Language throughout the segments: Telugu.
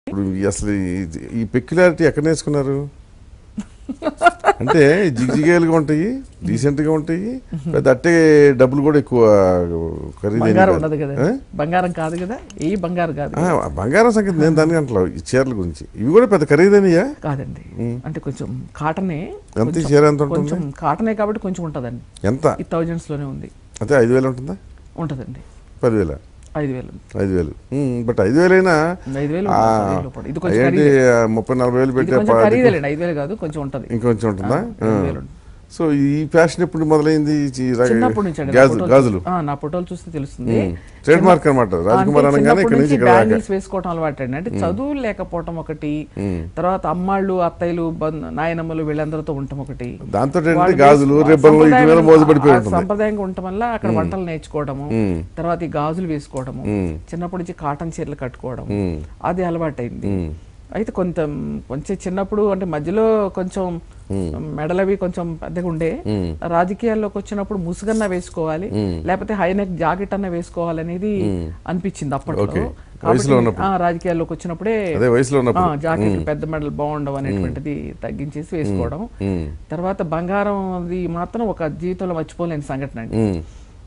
ఇప్పుడు ఈ అసలు ఈ- ఈ పెక్యులారిటీ ఎక్కడ నేర్చుకున్నారు అంటే జిగ్జిగేలుగా ఉంటాయి డీసెంట్ గా ఉంటాయి పెద్ద అట్టే డబ్బులు కూడా ఎక్కువ ఖరీదైనవి బంగారం కాదు. ఉండదు కదా ఆ? బంగారం కాదు కదా ఏ బంగారం కాదు ఆ, బంగారం సంగతి నేను దానికి అంటలా ఈ చీరల గురించి ఇవి కూడా పెద్ద ఖరీదైనయా కాదండి అంటే కొంచెం కాటనే ఎంత ఈ చీర ఎంత ఉంటుంది కొంచెం కాటనే కాబట్టి కొంచెం ఉంటుందండి ఎంత ఈ థౌజండ్స్ లోనే ఉంది అంటే ఐదు వేలు ఉంటుందా ఉంటుందండి పదివేల ఐదు వేలు ఐదు వేలు ఉమ్, బట్ ఐదు వేలైనా ఐదు వేలు ఆ, ఉంటుంది, పదివేలు లోపల. ఇది కొంచెం ఏంటి ఖరీదే. ఆ, ముప్పై నలభై వేలు ఇది పెట్టే కొంచెం ప- ఖరీదేలేండి ఐదు వేలు కాదు కొంచెం ఉంటది ఇంకొంచెం ఉంటుందా ఆ, ఐదు వేలు ఉంటుంది. సో ఈ ఫ్యాషన్ ఎప్పుడు మొదలైంది ఈ చీ- రా- చిన్నప్పటి నుంచి అండి నా గాజు- ఫోటోలు గాజులు చూస్తే- ఆ, నా ఫోటోలు చూస్తే తెలుస్తుంది ట్రేడ్ మార్క్ అనమాట రాజకుమార్ అంటే అనగానే చిన్నప్పటి ఇక్కడ నుంచి నుంచి ఇక్కడ దాకా బ్యాంగిల్స్ వేసుకోవటం అలవాటు అండి అంటే చదువు లేకపోవటం ఒకటి తర్వాత అమ్మాళ్ళు అత్తయ్యలు బంధు- నాయనమ్మలు వీళ్ళందరితో ఉండటం ఒకటి దాంతో ఏంటంటే వాళ్ళు గాజులు వేసు- రిబ్బన్లు వీటి మీద సంప్రదాయం- మోజు పడిపోయి ఆ ఉంటుంది సంప్రదాయంగా ఉండటం వల్ల అక్కడ వంటలు నేర్చుకోవడము మ్మ్. తర్వాత ఈ గాజులు వేసుకోవడము మ్మ్. చిన్నప్పటి నుంచి కాటన్ చీరలు కట్టుకోవడం మ్మ్. అది అలవాటైంది మ్మ్. అయితే కొంత కొంచెం చిన్నప్పుడు అంటే మధ్యలో కొంచెం మెడలవి కొంచెం పెద్దగా ఉండే మ్మ్. రాజకీయాల్లోకి వచ్చినప్పుడు ముసుగన్న వేసుకోవాలి లేకపోతే హైనెక్ జాకెట్ అన్న వేసుకోవాలి అనేది అనిపించింది అప్పట్లో ఓకే. కాబట్టి వయసులో ఉన్నప్పుడు. ఆ, రాజకీయాల్లోకి వచ్చినప్పుడే అదే వయసులో ఉన్నప్పుడు జాకెట్ పెద్ద మెడల్ బాగుండవు అనేటువంటిది తగ్గించేసి వేసుకోవడం మ్మ్. తర్వాత బంగారం అది మాత్రం ఒక జీవితంలో మర్చిపోలేని సంఘటన అండి మ్మ్.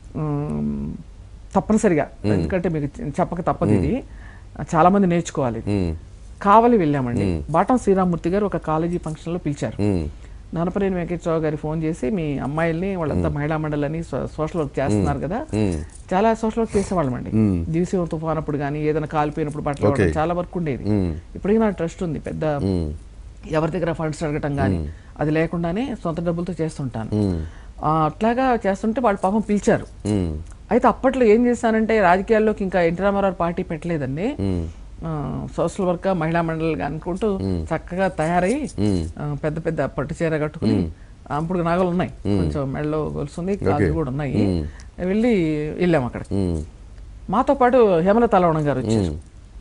ఉమ్, తప్పనిసరిగా ఎందుకంటే మీకు చెప్పక తప్పదు ఇది చాలా మంది నేర్చుకోవాలి ఇది. మ్మ్. కావలి వెళ్ళామండి బాటం శ్రీరామూర్తి గారు ఒక కాలేజీ ఫంక్షన్ లో పిలిచారు మ్మ్. ననపనేని వెంకటరావు గారి ఫోన్ చేసి మీ అమ్మాయిల్ని వాళ్ళంతా మహిళా మండలని సోషల్ వర్క్ చేస్తున్నారు కదా మ్మ్. చాలా సోషల్ వర్క్ చేసేవాళ్ళం అండి దివిసీమ తుఫాన్ అప్పుడు కానీ ఏదైనా కాలిపోయినప్పుడు బట్టలు Okay. ఇవ్వడం చాలా వర్క్ ఉండేది మ్మ్. ఇప్పటికీ నా ట్రస్ట్ ఉంది పెద్ద మ్మ్. ఎవరి దగ్గర ఫండ్స్ అడగటం కానీ అది లేకుండానే సొంత డబ్బులతో చేస్తుంటాను మ్మ్. ఆ, అట్లాగా చేస్తుంటే వాళ్ళు పాపం పిలిచారు మ్మ్. అయితే అప్పట్లో ఏం చేశానంటే రాజకీయాల్లోకి ఇంకా ఎన్టీ రామారావు పార్టీ పెట్టలేదండి మ్మ్. ఆ, సోషల్ వర్క్ మహిళా మండలి అనుకుంటూ చక్కగా తయారై మ్మ్. ఆ, పెద్ద పెద్ద పట్టు చీర కట్టుకుని ఆ, అప్పుడు నగలు ఉన్నాయి కొంచెం మెడలో గొలుసుంది కాళ్ళు కూడా ఉన్నాయి వెళ్ళి వెళ్ళాం అక్కడ మ్మ్. మాతో పాటు హేమలత అలవణం గారు వచ్చారు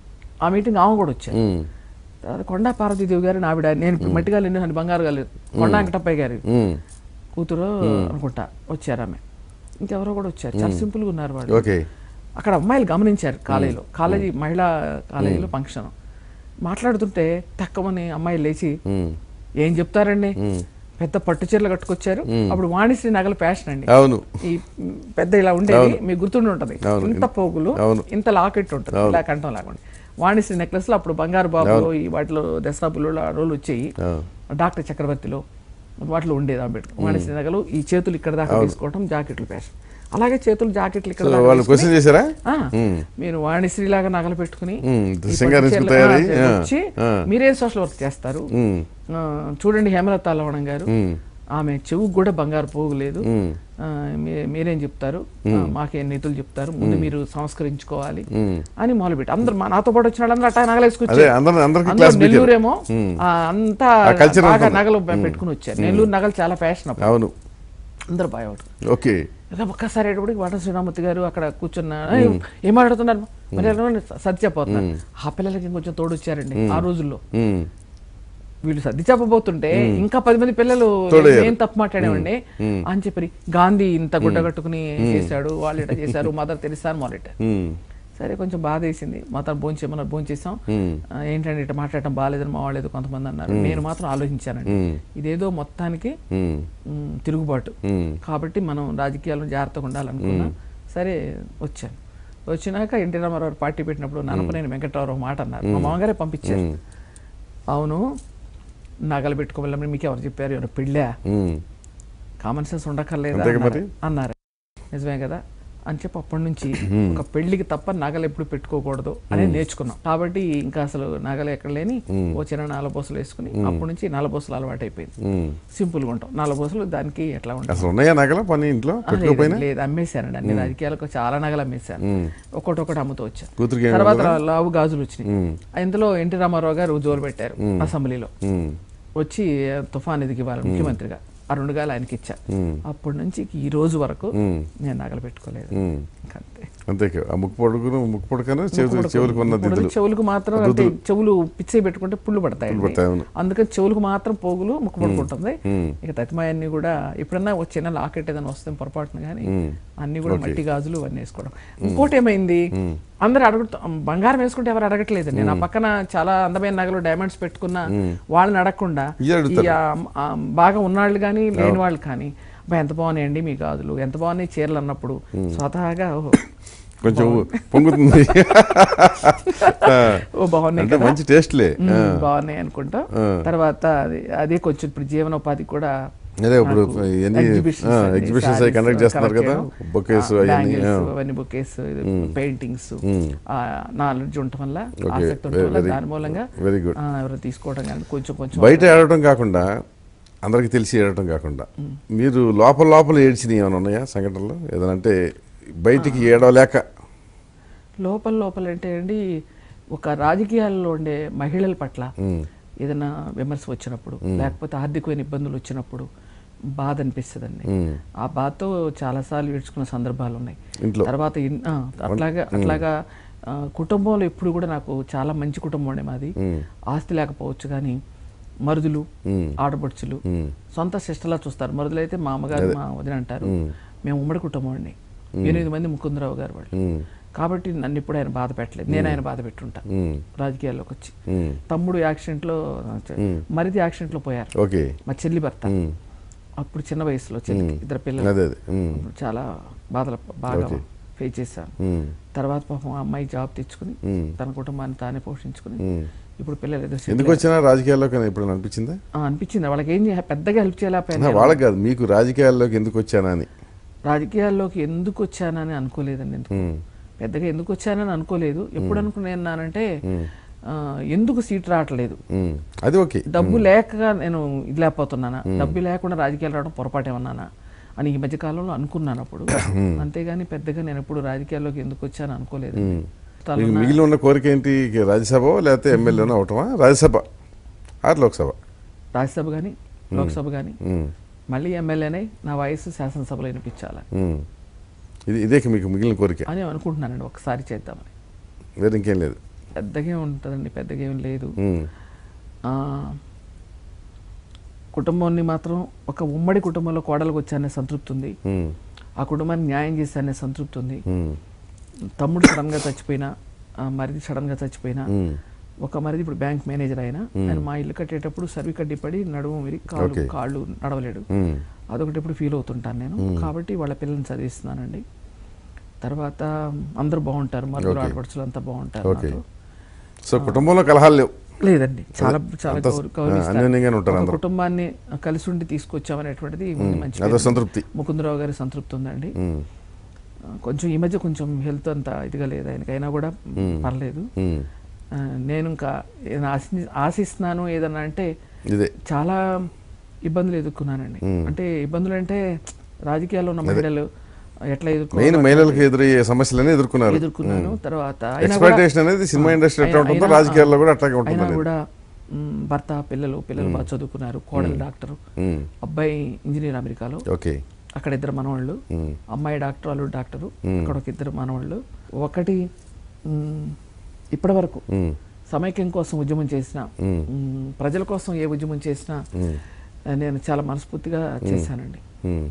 ఆ మీటింగ్ ఆమె కూడా వచ్చారు మ్మ్. తర్వాత కొండా పార్వతీదేవి గారు ఆవిడ నేను ఇప్పుడు మట్టిగా లేని బంగారు గారు కొండా వెంకటప్పయ్య గారు మ్మ్. కూతురు అనుకుంటా వచ్చారు ఆమె ఇంకెవరో కూడా వచ్చారు చాలా సింపుల్ గా ఉన్నారు వాళ్ళు ఓకే అక్కడ అమ్మాయిలు గమనించారు కాలేజీలో కాలేజీ మహిళా కాలేజీలో ఫంక్షన్ మాట్లాడుతుంటే తక్కువని అమ్మాయిలు లేచి మ్మ్. ఏం చెప్తారండి పెద్ద పట్టు చీరలు కట్టుకొచ్చారు అప్పుడు వాణిశ్రీ నగల ఫ్యాషన్ అండి అవును ఈ మ్, పెద్ద ఇలా ఉండేది మీకు గుర్తుండి ఉంటది అవును. ఇంత పోగులు అవును. ఇంత లాకెట్ ఉంటుంది ఇలా కంఠం లాగా వాణిశ్రీ నెక్లెస్ లో అప్పుడు బంగారు బాబులు ఈ వాటిలో దసరా పుల్లు రోలు వచ్చాయి అవును. డాక్టర్ చక్రవర్తిలో వాటిలో ఉండేది అంబేద్కర్ వాణిశ్రీ నగలు ఈ చేతులు ఇక్కడ దాకా తీసుకోవడం జాకెట్లు ఫ్యాషన్ అలాగే చేతులు జాకెట్లు ఇక్కడ సో దాకా వాళ్ళు తీసుకుని, క్వశ్చన్ చేశారా ఆ, మీరు వాణిశ్రీ లాగా నగలు పెట్టుకుని మ్మ్. ఈ సింగారించుకు పట్టు చీరలు, తయారై, ఆ, ఆ, వచ్చి ఆ. మీరేం సోషల్ వర్క్ చేస్తారు మ్మ్. ఆ, చూడండి హేమలత అలవణం గారు మ్మ్. ఆమె చెవుకు కూడా బంగారు పోగు లేదు మ్మ్. ఆ, మీ- మీరేం చెప్తారు ఆ, మాకేం నీతులు చెప్తారు ముందు మీరు సంస్కరించుకోవాలి అని మొదలుపెట్టి అందరు మా- నాతో పాటు వచ్చిన వాళ్ళందరూ అట్టా అదే నగలేసుకొచ్చారు అందరు అందరికి అందరూ క్లాస్ పీకారు. నెల్లూరేమో ఆ, అంతా ఆ culture బాగా ఉంటుంది. నగలు పెట్టుకుని వచ్చారు నెల్లూరు నగలు చాలా ఫ్యాషన్ అప్పుడు అవును అందరు బాగా ఓకే ఇలా ఒక్కసారి అయ్యేటప్పటికి వాట శ్రీరామూర్తి గారు అక్కడ కూర్చున్న "ఏయ్, ఏం మాట్లాడుతున్నారు మరి ఎలా ఉన్నారు?" సర్ది చెప్పబోతున్నారు ఆ పిల్లలకి ఇంకొంచెం తోడు వచ్చారండి ఆ రోజుల్లో మ్మ్. వీళ్ళు సర్ది చెప్పబోతుంటే ఇంకా పది మంది పిల్లలు తోడయ్యారు. ఏం తప్పు మాట్లాడేవండి అని చెప్పి గాంధీ ఇంత గుడ్డ కట్టుకుని చేశాడు వాళ్ళు ఇట్లా చేశారు మదర్ తెరిసా అని మొదలెట్టారు మ్మ్. సరే కొంచెం బాధ వేసింది మాతో భోజనం చేయమన్నారు భోజనం చేసాం ఆ, ఏంటంటే ఇట్లా మాట్లాడటం బాగాలేదని మా వాళ్ళు ఏదో కొంతమంది అన్నారు నేను మాత్రం ఆలోచించానండి ఇదేదో మొత్తానికి మ్మ్. మ్, తిరుగుబాటు మ్మ్. కాబట్టి మనం రాజకీయాల్లో జాగ్రత్తగా ఉండాలనుకున్నా సరే వచ్చాను వచ్చినాక ఎన్టీ రామారావు పార్టీ పెట్టినప్పుడు ననపనేని వెంకటరావు మాట అన్నారు మా మామగారే పంపించారు అవును నగలు పెట్టుకోవాలని మీకు ఎవరు చెప్పారు ఎవరు పెళ్ళా మ్మ్. కామన్ సెన్స్ ఉండక్కర్లేదా అంతేగా అన్నారు. మరి. అన్నారు నిజమే కదా అని చెప్పి అప్పటి నుంచి ఒక పెళ్లికి తప్ప నగలు ఎప్పుడు పెట్టుకోకూడదు అని నేర్చుకున్నాం కాబట్టి ఇంకా అసలు నగలు ఎక్కడ లేని ఓ చిన్న నలబోసలు వేసుకుని అప్పటి నుంచి నలబోసలు అలవాటు అయిపోయింది మ్మ్. సింపుల్ గా ఉంటాం నలబోసలు దానికి ఎట్లా ఉంటాం అసలు ఉన్నాయా నగల పని ఇంట్లో ఆ, పెట్టుకోపోయినా లేదు, లేదు అమ్మేశానండి అన్ని రాజకీయాలకు చాలా నగలు అమ్మేశాను ఒక్కొక్కటి ఒకటి అమ్ముతూ వచ్చాను కూతురికి ఏం తర్వాత లావు గాజులు వచ్చినాయి మ్మ్. ఇందులో ఎన్టీ రామారావు గారు జోలు పెట్టారు అసెంబ్లీలో మ్మ్. వచ్చి తుఫాన్ ఎదిగి ఇవ్వాలి ముఖ్యమంత్రిగా ఆ రెండు గాలు ఆయనకి ఇచ్చా మ్మ్. అప్పటి నుంచి ఈ రోజు వరకు మ్మ్. నేను నగలు పెట్టుకోలేదు మ్మ్. ఇంకంతే అంతే ఇక. ఆ ముక్కు పొడుగును ముక్కు పొడకను చెవి చెవులకు ఉన్న ఇప్పుడు దిద్దులు చెవులకు మాత్రం అంటే చెవులు పిచ్చే పెట్టుకుంటే పుళ్ళు పడతాయి పుళ్ళు పడతాయి, అవును. అందుకని చెవులకు మాత్రం పోగులు ముక్కు పడుకుంటుంది మ్మ్. ఇక తతిమాయన్ని కూడా ఎప్పుడన్నా ఒక చిన్న లాకెట్ ఏదైనా వస్తే పొరపాటున కానీ అన్ని కూడా మట్టి గాజులు అన్నీ వేసుకోవడం ఇంకోటి ఏమైంది అందరు అడుగుతా బంగారం వేసుకుంటే ఎవరు అడగట్లేదు నేను ఆ పక్కన చాలా అందమైన నగలు డైమండ్స్ పెట్టుకున్న వాళ్ళని అడగకుండా ఇయ్య అడుగుతారు. ఈ ఆ- ఆ బాగా ఉన్నాళ్ళు కానీ లేని వాళ్ళు కానీ "అబ్బా, ఎంత బాగున్నాయండి మీ గాజులు ఎంత బాగున్నాయి చీరలు అన్నప్పుడు స్వతహాగా ఓహో కొంచెం పొంగుతుంది ఆ, ఓ బాగున్నాయి అంటే కదా మంచి టేస్ట్లే మ్మ్, బాగున్నాయి అనుకుంటా తర్వాత అది అదే కొంచెం ఇప్పుడు జీవనోపాధి కూడా అదే ఇప్పుడు నాకు ఎన్ని exhibitions అన్ని, ఎగ్జిబిషన్స్ అవి sarees కండక్ట్ చేస్తున్నారు collect కదా చేయడం, బొకేస్ ఆ, అవన్నీ bangles, ఆ. అవన్నీ బొకేస్ పెయింటింగ్స్ మ్మ్. నాలెడ్జ్ ఉండటం వల్ల Okay, ఆసక్తి ఉండటం వల్ల very- దాని మూలంగా వెరీ గుడ్ ఆ, ఎవరు తీసుకోవడం కానీ కొంచెం కొంచెం బయట ఏడవటం కాకుండా అందరికి తెలిసి ఏడవటం కాకుండా మీరు లోపల లోపల ఏడ్చినవి ఏమైనా ఉన్నాయా సంఘటనలు ఏదైనా అంటే బయటికి ఏడవలేక లోపల లోపల అంటే అండి ఒక రాజకీయాల్లో ఉండే మహిళల పట్ల మ్మ్. ఏదైనా విమర్శ వచ్చినప్పుడు లేకపోతే ఆర్థికమైన ఇబ్బందులు వచ్చినప్పుడు బాధ అనిపిస్తుందండి మ్మ్. ఆ బాధతో చాలాసార్లు ఏడ్చుకున్న సందర్భాలు ఉన్నాయి ఇంట్లో తర్వాత ఇన్- ఆ, అట్లాగా అట్లాగా ఆ, కుటుంబంలో ఎప్పుడు కూడా నాకు చాలా మంచి కుటుంబం ఉండే మాది మ్మ్. ఆస్తి లేకపోవచ్చు కానీ మరుదులు మ్మ్. ఆడపడుచులు మ్మ్. సొంత సిస్టర్లా చూస్తారు మరుదులు అయితే మా అమ్మగారు మా వదిన అంటారు మేము ఉమ్మడి కుటుంబం అండి ఎనిమిది మంది ముకుందరావు గారు వాళ్ళు మ్మ్. కాబట్టి నన్ను ఇప్పుడు ఆయన బాధ పెట్టలేదు నేను ఆయన బాధ పెట్టుంటా మ్మ్. రాజకీయాల్లోకి వచ్చి మ్మ్. తమ్ముడు యాక్సిడెంట్లో మరిది యాక్సిడెంట్లో పోయారు ఓకే మా చెల్లి భర్త మ్మ్. అప్పుడు చిన్న వయసులో చెల్లికి ఇద్దరు పిల్లలు అదే అదే మ్మ్. అప్పుడు చాలా బాధలు బాగా Okay. ఫేస్ చేశాను మ్మ్. తర్వాత పాపం ఆ అమ్మాయి జాబ్ తెచ్చుకుని మ్మ్. తన కుటుంబాన్ని తానే పోషించుకుని మ్మ్. ఇప్పుడు పిల్లలు ఏదో settle ఎందుకు వచ్చినా రాజకీయాల్లోకి ఇప్పుడు అనిపించిందా ఆ, అనిపించింది వాళ్ళకి ఏం చేయ- పెద్దగా హెల్ప్ చేయలేకపోయినా ఆహా, వాళ్ళకి కాదు మీకు రాజకీయాల్లోకి ఎందుకు వచ్చానా అని రాజకీయాల్లోకి ఎందుకు వచ్చానని అనుకోలేదండి ఎందుకు మ్మ్. పెద్దగా ఎందుకు వచ్చానని అనుకోలేదు ఎప్పుడు అనుకున్నానంటే ఆ, ఎందుకు సీట్ రావట్లేదు మ్మ్. అది ఓకే డబ్బు లేక నేను ఇది లేకపోతున్నానా డబ్బు లేకుండా రాజకీయాలు రావడం పొరపాటు ఏమన్నానా అని ఈ మధ్య కాలంలో అనుకున్నాను అప్పుడు అంతేగాని పెద్దగా నేను ఎప్పుడు రాజకీయాల్లోకి ఎందుకు వచ్చాను అనుకోలేదు మీకు మిగిలి ఉన్న కోరిక ఏంటి ఇక రాజ్యసభ లేకపోతే ఎమ్మెల్యేనో అవటమా రాజ్యసభ ఆర్ లోక్సభ రాజ్యసభ కానీ లోక్సభ కానీ మ్మ్. మళ్ళీ ఎమ్మెల్యేనే నా వయసు శాసనసభలో వినిపించాలని మ్మ్. ఇది ఇదే మీకు మిగిలిన కోరిక అని అనుకుంటున్నానండి ఒకసారి చేద్దామని వేరే ఇంకేం లేదు పెద్దగా ఏం ఉంటుందండి పెద్దగా ఏం లేదు మ్మ్. ఆ, కుటుంబాన్ని మాత్రం ఒక ఉమ్మడి కుటుంబంలో కోడలకు వచ్చానే సంతృప్తి ఉంది మ్మ్. ఆ కుటుంబానికి న్యాయం చేశానే సంతృప్తి ఉంది మ్మ్. తమ్ముడు సడన్గా చచ్చిపోయినా ఆ మరిది సడన్గా చచ్చిపోయినా మ్మ్. ఒక మరిది ఇప్పుడు బ్యాంక్ మేనేజర్ అయినా ఆయన మా ఇల్లు కట్టేటప్పుడు సర్వి కడ్డి పడి నడుము విరిగి కాళ్ళు Okay. కాళ్ళు నడవలేడు మ్మ్. అదొకటి ఇప్పుడు ఫీల్ అవుతుంటాను నేను కాబట్టి వాళ్ళ పిల్లల్ని చదివిస్తున్నానండి తర్వాత అందరూ బాగుంటారు మరుగురు Okay. ఆడపడుచులు అంతా బాగుంటారు Okay. నాతో. సో కుటుంబంలో కలహాలు లేవు లేదండి చాలా చాలా అంతా గౌరవ- గౌరవిస్తారు. అన్యోన్యంగానే ఉంటారు ఒక అందరూ. కుటుంబాన్ని కలిసి ఉండి తీసుకొచ్చామనేటువంటిది ముందు మంచి అదో పేరు. సంతృప్తి ముకుందరావు గారి సంతృప్తి ఉందండి మ్మ్. ఆ, కొంచెం ఈ మధ్య కొంచెం హెల్త్ అంతా ఇదిగా లేదు ఆయనకైనా కూడా పర్లేదు మ్మ్. ఆ, నేను ఇంకా ఏదైనా ఆశి ఆశిస్తున్నాను ఏదన్నా అంటే ఇదే చాలా ఇబ్బందులు ఎదుర్కొన్నానండి మ్మ్. అంటే ఇబ్బందులు అంటే రాజకీయాల్లో ఉన్న మహిళలు ఎట్లా మెయిన్ ఎదుర్కోవాలో మహిళలకు ఎదురయ్యే సమస్యలనే ఎదుర్కొన్నారు ఎదుర్కొన్నాను తర్వాత అయినా కూడా- ఎక్స్ప్లైటేషన్ అనేది సినిమా ఇండస్ట్రీ ఎట్లా అయినా- ఉంటుందో అయినా- రాజకీయాల్లో కూడా అట్లాగే అయినా ఉంటుంది కూడా మ్, భర్త పిల్లలు పిల్లలు బాగా చదువుకున్నారు కోడలు డాక్టర్ మ్మ్. అబ్బాయి ఇంజనీర్ అమెరికాలో ఓకే అక్కడ ఇద్దరు మనవాళ్ళు మ్మ్. అమ్మాయి డాక్టర్ అల్లుడు డాక్టరు అక్కడ ఒక ఇద్దరు మనవాళ్ళు ఒకటి మ్, ఇప్పటి వరకు మ్మ్. సమైక్యం కోసం ఉద్యమం చేసిన మ్మ్. మ్, ప్రజల కోసం ఏ ఉద్యమం చేసినా మ్మ్. నేను చాలా మనస్ఫూర్తిగా చేశానండి మ్మ్.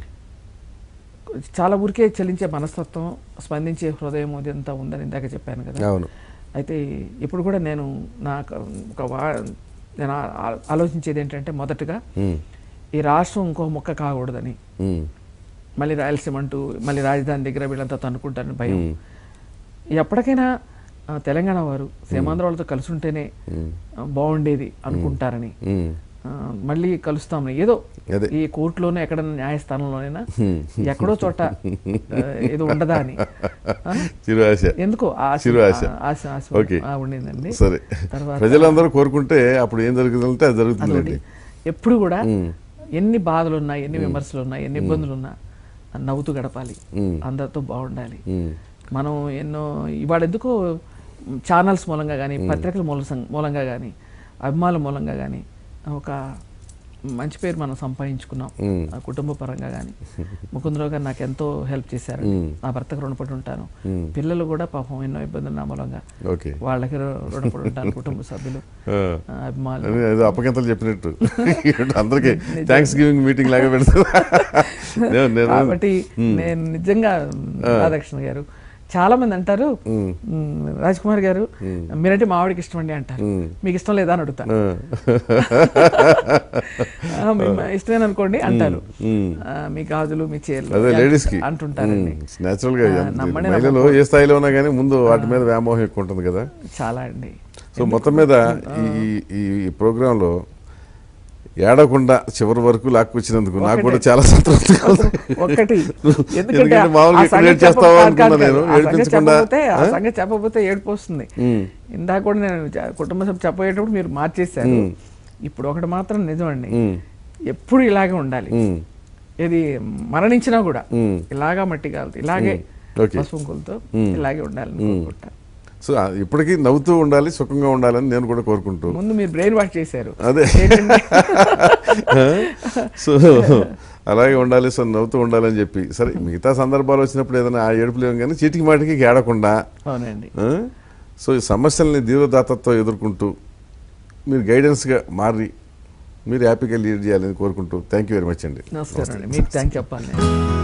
చాలా ఊరికే చెల్లించే మనస్తత్వం స్పందించే హృదయం ఇదంతా ఉందని ఇందాక చెప్పాను కదా అవును అయితే ఇప్పుడు కూడా నేను నాకు ఒక వా నేను ఆ- ఆ- ఆలోచించేది ఏంటంటే మొదటగా మ్మ్. ఈ రాష్ట్రం ఇంకో ముక్క కాకూడదని మ్మ్. మళ్ళీ రాయలసీమ అంటూ మళ్ళీ రాజధాని దగ్గర వీళ్ళంతా తన్నుకుంటారని భయం మ్మ్. ఎప్పటికైనా ఆ, తెలంగాణ వారు సీమాంధ్ర వాళ్ళతో కలిసి ఉంటేనే మ్మ్. ఆ, బాగుండేది అనుకుంటారని మ్మ్. ఆ, మళ్ళీ కలుస్తామని ఏదో అదే ఈ కోర్టులోనే ఎక్కడైనా న్యాయస్థానంలోనైనా హ్మ్. ఎక్కడో చోట ఆ, ఏదో ఉండదా అని ఆ? చిరు ఆశ ఎందుకో ఆశ చిరు ఆశ. ఆ, ఆశ ఆశ ఓకే. ఆ, ఉండిందండి సరే తర్వాత ప్రజలందరూ కోరుకుంటే అప్పుడు ఏం జరుగుతుందంటే అది అదొకటి జరుగుతుందండి ఎప్పుడు కూడా మ్మ్. ఎన్ని బాధలు ఉన్నా ఎన్ని విమర్శలు ఉన్నా ఎన్ని ఇబ్బందులు ఉన్నా నవ్వుతూ గడపాలి మ్మ్. అందరితో బాగుండాలి మ్మ్. మనం ఎన్నో ఇవాళ ఎందుకో ఛానల్స్ మూలంగా కానీ పత్రికల మూల మూలంగా కానీ అభిమానుల మూలంగా కానీ ఒక మంచి పేరు మనం సంపాదించుకున్నాం ఆ కుటుంబ పరంగా కానీ ముకుందరావు గారు నాకు ఎంతో హెల్ప్ చేశారు నా భర్తకు రుణపడి ఉంటాను పిల్లలు కూడా పాపం ఎన్నో ఇబ్బందులు నా మూలంగా ఓకే వాళ్ళకి రు- రుణపడి ఉంటాను కుటుంబ సభ్యులు ఆ. ఆ, అభిమానులు అని ఏదో అప్పగింతలు చెప్పినట్టు ఏంటో అందరికి థ్యాంక్స్ గివింగ్ మీటింగ్ లాగా పెడతా నేను- నేను- కాబట్టి నేను నిజంగా రాధాకృష్ణ గారు చాలా మంది అంటారు రాజ్ కుమార్ గారు మీరంటే మా ఆవిడకి ఇష్టం అండి అంటారు మీకు ఇష్టం లేదా అని అడుగుతాను ఆ, మేము ఇష్టమేన అనుకోండి అంటారు ఆ, మీ గాజులు మీ చీరలు అదే లేడీస్ కి అంటుంటారండి నేచురల్ గా ఆ, ఎంత- నమ్మనే మహిళలు ఏ స్థాయిలో ఉన్నా కానీ ముందు వాటి మీద వ్యామోహం ఎక్కువ ఉంటుంది కదా చాలా అండి సో మొత్తం మీద ఈ ఈ ఈ ప్రోగ్రామ్ లో ఏడకుండా చివరి వరకు లాక్కొచ్చినందుకు నాకు కూడా చాలా సంతృప్తిగా ఉంది. ఒక్కటి ఎందుకంటే ఆ మామూలుగా ఇక్కడ సంగతి ఏడ్ చేస్తావా చెప్ప- అనుకున్నా కాదు, నేను, కాదు. ఆ సంగతి ఏడిపించకుండా. చెప్పకపోతే ఆ సంగతి చెప్పకపోతే ఏడుపు వస్తుంది ఇందాక కూడా నేను జ- కుటుంబ సభ్యులు చెప్పేటప్పుడు మీరు మార్చేశారు ఇప్పుడు ఒకటి మాత్రం నిజమండి ఉమ్, ఎప్పుడు ఇలాగే ఉండాలి ఉమ్, ఇది మరణించినా కూడా ఉమ్. ఇలాగా మట్టి కాదు ఇలాగే ఓకే. పసుపుంకులతో ఇలాగే ఉండాలని కోరుకుంటా సో ఆ, ఇప్పటికీ నవ్వుతూ ఉండాలి సుఖంగా ఉండాలని నేను కూడా కోరుకుంటూ ముందు మీరు బ్రెయిన్ వాష్ చేశారు అదే ఏంటంటే, సో అలాగే ఉండాలి సో నవ్వుతూ ఉండాలని చెప్పి సరే మిగతా సందర్భాలు వచ్చినప్పుడు ఏదైనా ఆ ఏడుపులు ఏం కానీ చీటికి మాటికి ఏడకుండా అవునండి ఆ? సో ఈ సమస్యల్ని తీవ్రదాతతో ఎదుర్కొంటూ మీరు గైడెన్స్గా మారి మీరు హ్యాపీగా లీడ్ చేయాలని కోరుకుంటూ థ్యాంక్ యూ వెరీ మచ్ అండి నమస్కారం అండి మీకు థ్యాంక్ చెప్పాలి నేను